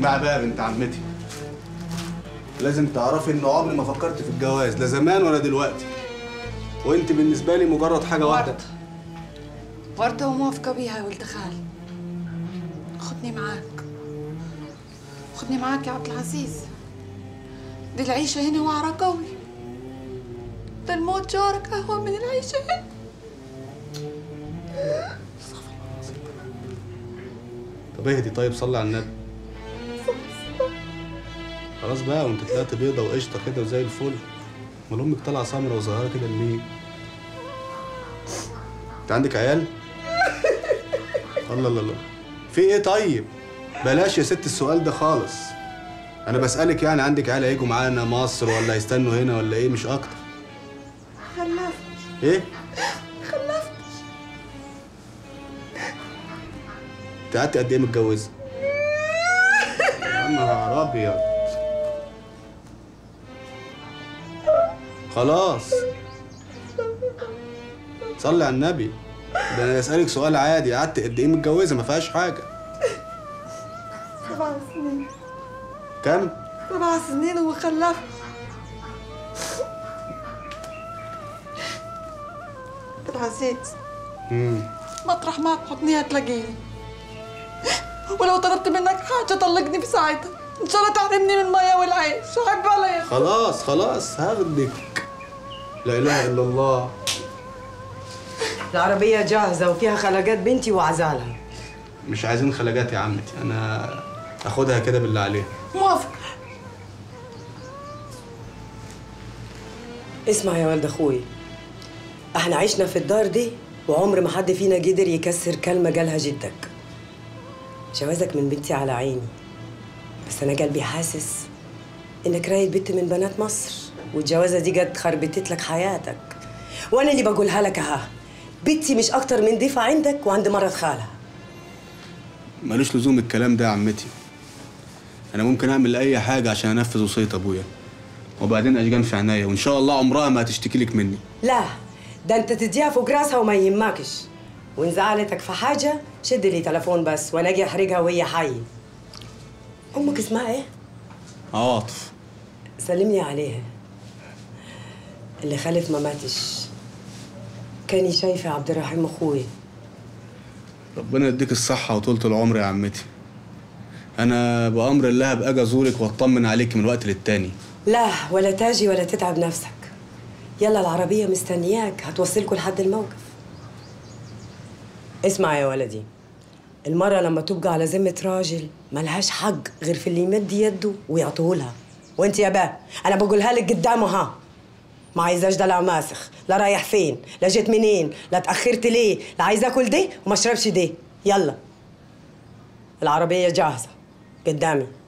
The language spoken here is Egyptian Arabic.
اسمعي بقى يا بنت عمتي لازم تعرفي ان عمري ما فكرت في الجواز لا زمان ولا دلوقتي وانت بالنسبه لي مجرد حاجه واحده ورد ورد وموافقة بيها يا ولد خال خدني معاك خدني معاك يا عبد العزيز دي العيشة هنا وعرة قوي ده الموت جارك أهون من العيشة هنا طب اهدي طيب صلي على النبي خلاص بقى وانت طلعت بيضه وقشطه كده وزي الفل امال امك طالعه سمرا وصغيره كده ليه؟ انت عندك عيال؟ الله الله الله في ايه طيب؟ بلاش يا ست السؤال ده خالص انا بسألك يعني عندك عيال هيجوا معانا مصر ولا هيستنوا هنا ولا ايه مش اكتر خلفت ايه؟ خلفت انت قعدت قد ايه متجوزه؟ يا نهار ابيض خلاص صلي على النبي ده انا اسالك سؤال عادي قعدت قد ايه متجوزه ما فيهاش حاجه سبع سنين كم سبع سنين وخلفت عبد العزيز امم مطرح ما تحطني هتلاقيني ولو طلبت منك حاجة طلقني بساعتها إن شاء الله تحرمني من المية والعيش عيب عليا خلاص خلاص هاخدك لا اله الا الله العربية جاهزة وفيها خلقات بنتي وعزالها مش عايزين خلاجات يا عمتي انا اخدها كده بالله عليها موافق اسمع يا ولد اخوي احنا عشنا في الدار دي وعمر ما حد فينا قدر يكسر كلمة قالها جدك جوازك من بنتي على عيني بس انا قلبي حاسس انك رايد بنت من بنات مصر والجوازة دي قد خربتت لك حياتك وانا اللي بقولها لك اها بنتي مش اكتر من ضيفة عندك وعند مرة خالها ملوش لزوم الكلام ده يا عمتي انا ممكن اعمل اي حاجه عشان انفذ وصيه ابويا وبعدين اشجان في عينيا وان شاء الله عمرها ما هتشتكي لك مني لا ده انت تديها فوق راسها وما يهمكش وان زعلتك في حاجه شد لي تليفون بس وانا اجي احرجها وهي حي امك اسمها ايه عواطف سلمني عليها اللي خلف ما ماتش كاني شايفه عبد الرحيم اخوي ربنا يديك الصحه وطولة العمر يا عمتي انا بامر الله هبقى اجي ازورك واطمن عليك من وقت للتاني لا ولا تاجي ولا تتعب نفسك يلا العربيه مستنياك هتوصلكوا لحد الموقف اسمع يا ولدي المرة لما تبقى على ذمة راجل ملهاش حق غير في اللي يمد يده ويعطيهولها وانت يا با انا بقولها لك قدامه ها ما عايزاش دلع ماسخ لا رايح فين لا جيت منين لا اتأخرت ليه لا عايز اكل دي وما اشربش دي يلا العربية جاهزة قدامي